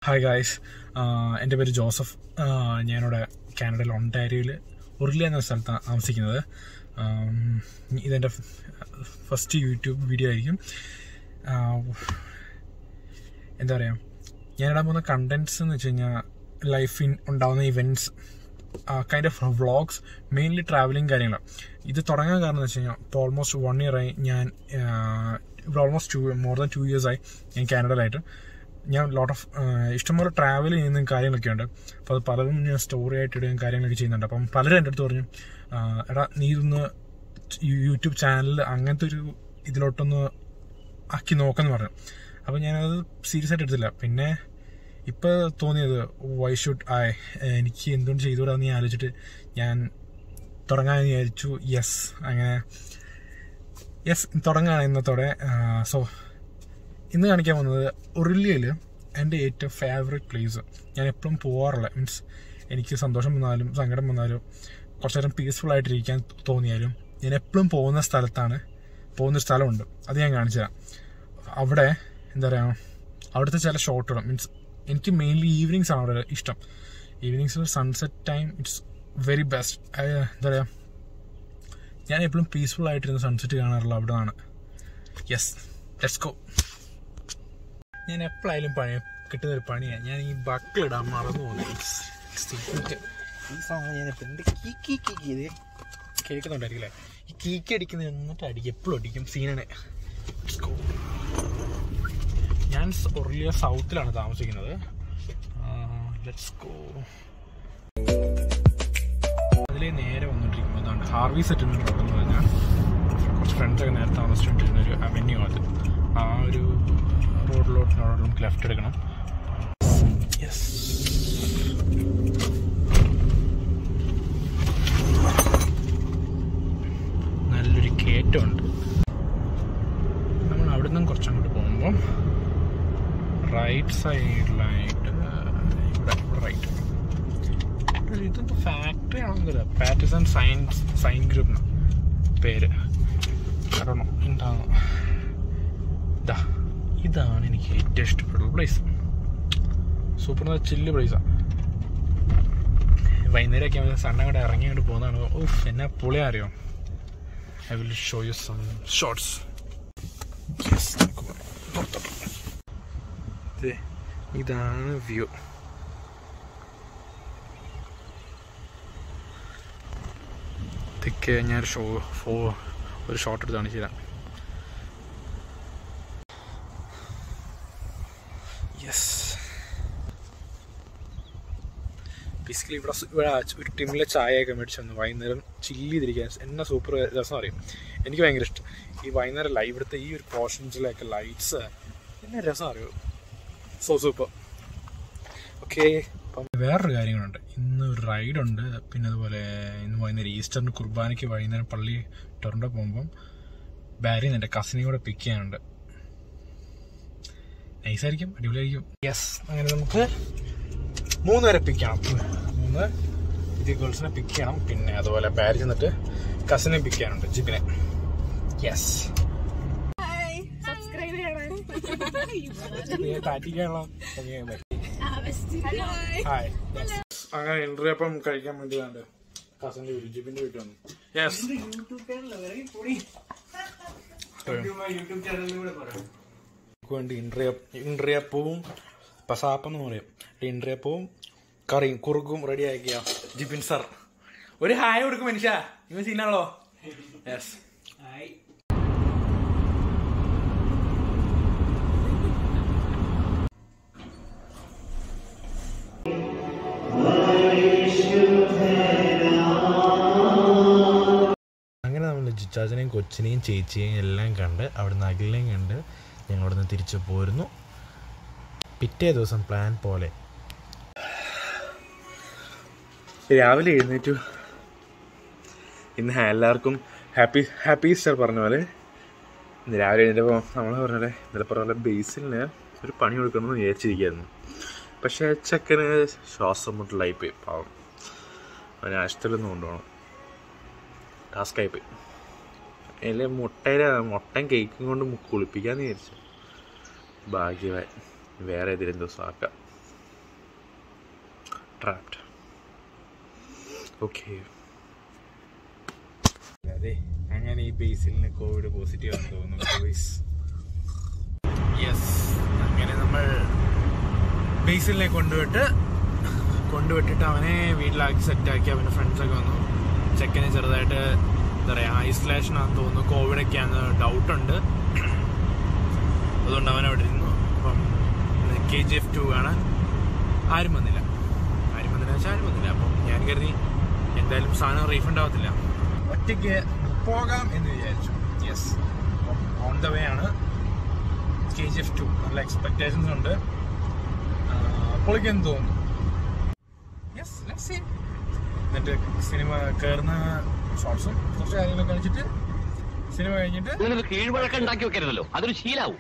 Hi guys എൻ്റെ പേര് Joseph ആഹ് ഞാനിവിടെ കാനഡയിൽ ഒണ്ടാരിയോയിൽ ഉർലി എന്ന സ്ഥലത്താണ് താമസിക്കുന്നത് ആം, ഇതെൻ്റെ ഫസ്റ്റ് യൂട്യൂബ് വീഡിയോ ആയിരിക്കും ആഹ്, എന്താ പറയുക ഞാനിടാൻ പോകുന്ന കണ്ടൻറ്റ്സ് എന്ന് വെച്ച് കഴിഞ്ഞാൽ ലൈഫിൽ ഉണ്ടാകുന്ന events kind of vlogs mainly travelling കാര്യങ്ങളാണ് ഇത് തുടങ്ങാൻ കാരണം എന്ന് വെച്ച് കഴിഞ്ഞാൽ ഇപ്പോൾ ഓൾമോസ്റ്റ് വൺ ഇയർ ആയി ഞാൻ ആഹ്, ഇവിടെ almost two more than two years ആയി ഞാൻ കാനഡയിലായിട്ട് ഞാൻ ലോട്ട് ഓഫ് ഇഷ്ടംപോലെ ട്രാവൽ ചെയ്യുന്ന കാര്യങ്ങളൊക്കെ ഉണ്ട് അപ്പോൾ അത് പലതും ഞാൻ സ്റ്റോറി ആയിട്ട് ഇടുകയും കാര്യങ്ങളൊക്കെ ചെയ്യുന്നുണ്ട് അപ്പം പലരും എൻ്റെ അടുത്ത് പറഞ്ഞു ആ, എടാ നീ ഇതൊന്ന് യൂട്യൂബ് ചാനലിൽ അങ്ങനത്തെ ഒരു ഇതിലോട്ടൊന്ന് ആക്കി നോക്കാന്ന് പറഞ്ഞു അപ്പോൾ ഞാനത് സീരിയസ് ആയിട്ട് എടുത്തില്ല പിന്നെ ഇപ്പോൾ തോന്നിയത് വൈ ഷുഡ് ഐ എനിക്ക് എന്തുകൊണ്ട് ചെയ്തുകൂടാന്ന് ഞാൻ ആലോചിച്ചിട്ട് ഞാൻ തുടങ്ങാമെന്ന് വിചാരിച്ചു യെസ് അങ്ങനെ യെസ് തുടങ്ങുകയാണ് ഇന്നത്തോടെ സോ ഇന്ന് കാണിക്കാൻ വന്നത് ഉരുളിയിൽ എൻ്റെ ഏറ്റവും ഫേവറേറ്റ് പ്ലേസ് ഞാൻ എപ്പോഴും പോകാറുള്ള മീൻസ് എനിക്ക് സന്തോഷം വന്നാലും സങ്കടം വന്നാലും കുറച്ച് നേരം പീസ്ഫുൾ ആയിട്ടിരിക്കാൻ തോന്നിയാലും ഞാൻ എപ്പോഴും പോകുന്ന സ്ഥലത്താണ് പോകുന്നൊരു സ്ഥലമുണ്ട് അത് ഞാൻ കാണിച്ചു തരാം അവിടെ എന്താ പറയുക അവിടുത്തെ ചില ഷോട്ടുകൾ മീൻസ് എനിക്ക് മെയിൻലി ഈവനിങ്സ് ആണ് അവിടെ ഇഷ്ടം ഈവനിങ്സിൽ sunset time it's very best എന്താ പറയുക ഞാൻ എപ്പോഴും പീസ്ഫുൾ ആയിട്ടിരുന്ന് സൺസെറ്റ് കാണാറുള്ള അവിടെ നിന്നാണ് യെസ് ലെറ്റ്സ് ഗോ ഞാൻ എപ്പോഴായാലും പണി കിട്ടുന്ന ഒരു പണിയാണ് ഞാൻ ഈ ബക്കിലിടാൻ മറന്നു പോകുന്നത് ഈ സാധനം ഞാൻ എപ്പോഴും കീ കീ കീ കീ ഇത് കേൾക്കുന്നുണ്ടായിരിക്കില്ലേ ഈ കീക്ക് അടിക്കുന്നത് എന്നിട്ട് അടിക്കും എപ്പോഴും അടിക്കും സീനാണ് Let's go. ഞാൻ ഒറിയ സൗത്തിലാണ് താമസിക്കുന്നത് ലെറ്റ്സ് ഗോ അതിലേ നേരെ വന്നിട്ടിരിക്കുമ്പോൾ അതാണ് ഹാർവി സെറ്റിൽമെൻറ്റ് റോഡ് എന്ന് പറഞ്ഞാൽ കുറച്ച് ഫ്രണ്ട്സൊക്കെ നേരെ താമസിച്ചിട്ടിരുന്ന ഒരു അവന്യൂ അത് ആ ഒരു റോഡിലോട്ട് നമുക്ക് ലെഫ്റ്റ് എടുക്കണം യെസ് നല്ലൊരു കയറ്റമുണ്ട് നമ്മൾ അവിടെ നിന്നും കുറച്ചങ്ങോട്ട് പോകുമ്പം റൈറ്റ് സൈഡിലായിട്ട് ഇവിടെ ഇവിടെ റൈറ്റ് ഇതെന്തോ ഫാക്ടറി ആണെന്നില്ല പാറ്റിസൺ സയൻസ് സൈൻ ഗ്രൂപ്പ് പേര് കാരണം എന്താണ് ഇതാ ഇതാണ് എനിക്ക് ഏറ്റവും ഇഷ്ടപ്പെടുന്ന പ്ലേസ് സൂപ്പർ ചില്ല് പ്ലേസാണ് വൈകുന്നേരമൊക്കെ ആകുമ്പോൾ സണ്ണ കൂടെ ഇറങ്ങി അങ്ങോട്ട് പോകുന്നതാണ് ഓഫ് എന്നെ പൊളിയാ അറിയോ I will show you some shorts ഇതാണ് വ്യൂ ഇതൊക്കെ ഞാൻ ഷോ ഫോ ഒരു ഷോട്ട് എടുത്ത് കാണിച്ചു തരാം യെസ് ബേസിക്കലി ഇവിടെ സ് ഇവിടെ ഒരു ടിമ്മിലെ ചായയൊക്കെ മേടിച്ച് വന്ന് വൈകുന്നേരം ചില്ല് ചെയ്തിരിക്കാൻ എന്നെ സൂപ്പർ രസം അറിയും എനിക്ക് ഭയങ്കര ഇഷ്ടം ഈ വൈകുന്നേരം ലൈ ഇവിടുത്തെ ഈ ഒരു പോർഷൻസിലൊക്കെ ലൈറ്റ്സ് എന്നെ രസം അറിയൂ സോ സൂപ്പർ ഓക്കെ അപ്പം വേറൊരു കാര്യങ്ങളുണ്ട് ഇന്ന് ഒരു റൈഡുണ്ട് പിന്നെ അതുപോലെ ഇന്ന് വൈകുന്നേരം ഈസ്റ്ററിന് കുർബാനയ്ക്ക് വൈകുന്നേരം പള്ളി ടൊറൻഡോ പോകുമ്പം ബാരിന്ന് എൻ്റെ കസിനെയും കൂടെ പിക്ക് ചെയ്യാനുണ്ട് നൈസായിരിക്കും അടിപൊളിയായിരിക്കും യെസ് അങ്ങനെ നമുക്ക് മൂന്ന് പേരെ പിക്ക് ചെയ്യണം മൂന്ന് ഇത് ഗേൾസിനെ പിക്ക് ചെയ്യണം പിന്നെ അതുപോലെ ബാരി ചെന്നിട്ട് കസിനെ പിക്ക് ചെയ്യാനുണ്ട് ജിബിനെ യെസ് സബ്സ്ക്രൈബ് ചെയ്യണം ഹായ് അങ്ങനെ എൻട്രി അപ്പം കഴിക്കാൻ വേണ്ടി വേണ്ട കസിന്റെ വീട്ടിൽ ജിബിന്റെ വീട്ടിൽ വന്നു യെസ് നമുക്ക് വേണ്ടി ഇൻട്രിയ ഇൻട്രിയപ്പവും പസാപ്പെന്ന് പറയും ഇൻട്രിയപ്പവും കറിയും കുറുക്കും റെഡി ആക്കിയ ജിബിൻ സർ ഒരു ഹായ് കൊടുക്കും മനുഷ്യ ഇവൻ സീനാണല്ലോ യെസ് അങ്ങനെ നമ്മൾ ജിച്ചാച്ചനെയും കൊച്ചിനെയും ചേച്ചിയെയും എല്ലാം കണ്ട് അവിടുന്ന് അഖിലിനെയും കണ്ട് ഞങ്ങൾ അവിടുന്ന് തിരിച്ചു പോരുന്നു പിറ്റേ ദിവസം പ്ലാൻ പോലെ രാവിലെ എഴുന്നേറ്റു ഇന്ന് എല്ലാവർക്കും ഹാപ്പി ഹാപ്പി ഈസ്റ്റർ പറഞ്ഞ പോലെ ഇന്ന് രാവിലെ എഴുന്നേറ്റപ്പോൾ നമ്മൾ പറഞ്ഞ പോലെ ഇന്നലെ പറഞ്ഞ പോലെ ബേസിലിന് ഒരു പണി കൊടുക്കണമെന്ന് വിചാരിച്ചിരിക്കുകയായിരുന്നു പക്ഷേ ചെക്കന് ശ്വാസം മുട്ടലായി പോയി പാവം അവന് ആശുപത്രിയിലൊന്നും കൊണ്ടുപോകണം ടാസ്ക്കായി പോയി അതിൽ മുട്ടയുടെ മുട്ടയും കേക്കും കൊണ്ട് കുളിപ്പിക്കാന്ന് വിചാരിച്ചു ഭാഗ്യമായി വേറെ ഏതെങ്കിലും ദിവസം ആക്കാം ട്രാപ്ഡ് ഓക്കെ അതെ അങ്ങനെ ഈ ബേസിലിന് കോവിഡ് പോസിറ്റീവ് ആണെന്ന് തോന്നുന്നു ബോയ്സ് യെസ് അങ്ങനെ നമ്മൾ ബേസിലിനെ കൊണ്ടുവിട്ട് കൊണ്ടുവിട്ടിട്ട് അവനെ വീട്ടിലാക്കി സെറ്റാക്കി അവൻ്റെ ഫ്രണ്ട്സൊക്കെ വന്നു ചെക്കന് ചെറുതായിട്ട് എന്താ പറയുക ഐസൊലേഷൻ ആണെന്ന് തോന്നുന്നു കോവിഡൊക്കെ ആണെന്ന് ഡൗട്ടുണ്ട് അതുകൊണ്ട് അവൻ അവിടെ ഇരുന്നു അപ്പം കെ ജി എഫ് ടു കാണാൻ ആരും വന്നില്ല ആരും വന്നില്ല വെച്ചാൽ ആരും വന്നില്ല അപ്പം ഞാൻ കരുതി എന്തായാലും സാധനം റീഫണ്ട് ആവത്തില്ല ഒറ്റയ്ക്ക് പോകാം എന്ന് വിചാരിച്ചു യെസ് ഓൺ ദ വേ ആണ് കെ ജി എഫ് ടു നല്ല എക്സ്പെക്ടേഷൻസ് ഉണ്ട് പൊളിക്കെന്ന് തോന്നുന്നു യെസ് ലെറ്റ്സ് സീ എന്നിട്ട് സിനിമ കയറുന്ന ഷോർട്സും കുറച്ച് കാര്യങ്ങളൊക്കെ കാണിച്ചിട്ട് സിനിമ കഴിഞ്ഞിട്ട് ഇങ്ങനെ കീഴ്വഴക്കം ഉണ്ടാക്കി വെക്കരുതല്ലോ അതൊരു ശീലാവും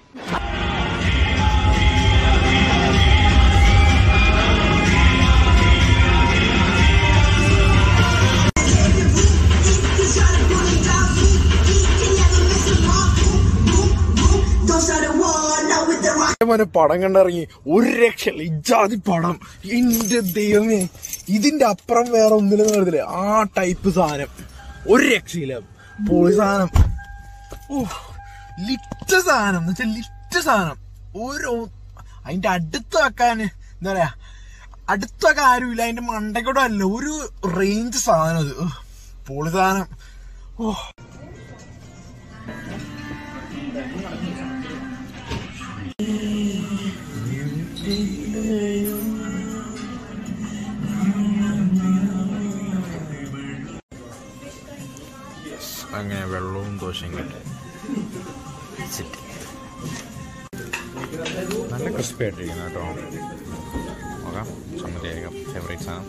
Don't start a war, now with the rock. മോനെ പടം കണ്ടിറങ്ങി ഒരു രക്ഷയില്ല ഇജാതി പടം എന്റെ ദൈവമേ ഇതിന്റെ അപ്പുറം വേറെ ഒന്നിലും കരുതില്ല ആ ടൈപ്പ് സാധനം ഒരു രക്ഷയില്ല പൊളി സാധനം ഓ ലിറ്റ സാധനം എന്ന് വെച്ചാൽ ലിറ്റ സാധനം ഓരോ അതിന്റെ അടുത്ത് വെക്കാൻ എന്താ പറയാ അടുത്ത് വെക്കാൻ ആരുമില്ല അതിന്റെ മണ്ടക്കൂടെ അല്ല ഒരു റേഞ്ച് സാധനം അത് ഉഹ്, പൊളി സാധനം ഓ അങ്ങനെ വെള്ളവും ദോശയും കിട്ടി സെറ്റ് നല്ല ക്രിസ്പി ആയിട്ടിരിക്കുന്നു കേട്ടോ നോക്കാം ചമ്മന്തി ആയിരിക്കാം ഫേവറേറ്റ് സാധനം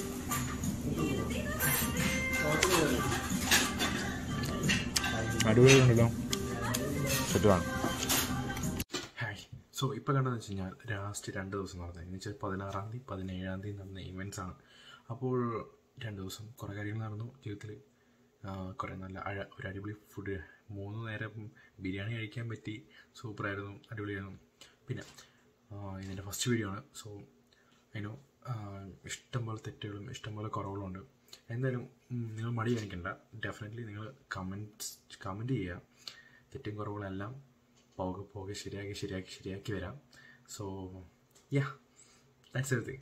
അടിപൊളി ഉണ്ടല്ലോ സെറ്റ് വേണം ഹായ് സോ ഇപ്പോൾ കണ്ടതെന്ന് വെച്ച് കഴിഞ്ഞാൽ ലാസ്റ്റ് രണ്ട് ദിവസം നടന്നത് എന്ന് വെച്ചാൽ പതിനാറാം തീയതി പതിനേഴാം തീയതി നടന്ന ഇവൻറ്റ്സ് ആണ് അപ്പോൾ രണ്ട് ദിവസം കുറേ കാര്യങ്ങൾ നടന്നു ജീവിതത്തിൽ കുറേ നല്ല അഴ ഒരു അടിപൊളി ഫുഡ് മൂന്ന് നേരം ബിരിയാണി കഴിക്കാൻ പറ്റി സൂപ്പറായിരുന്നു അടിപൊളിയായിരുന്നു പിന്നെ ആ, ഇതിൻ്റെ ഫസ്റ്റ് വീഡിയോ ആണ് സോ അതിനു ഇഷ്ടംപോലെ തെറ്റുകളും ഇഷ്ടംപോലെ കുറവുകളും ഉണ്ട് എന്തായാലും ഉം, നിങ്ങൾ മടി കാണിക്കണ്ട ഡെഫിനറ്റ്ലി നിങ്ങൾ കമൻറ്റ്സ് കമൻറ്റ് ചെയ്യുക തെറ്റും കുറവുകളെല്ലാം പോകെ പോകെ ശരിയാക്കി ശരിയാക്കി ശരിയാക്കി വരാം സോ യാ ദാറ്റ്സ് എവറിത്തിങ്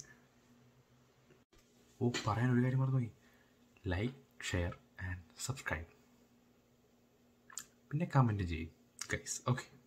ഓ പറയാൻ ഒരു കാര്യം മറന്നുപോയി ലൈക്ക് ഷെയർ ആൻഡ് സബ്സ്ക്രൈബ് പിന്നെ കമൻറ്റ് ചെയ്യും ഗൈസ് ഓക്കെ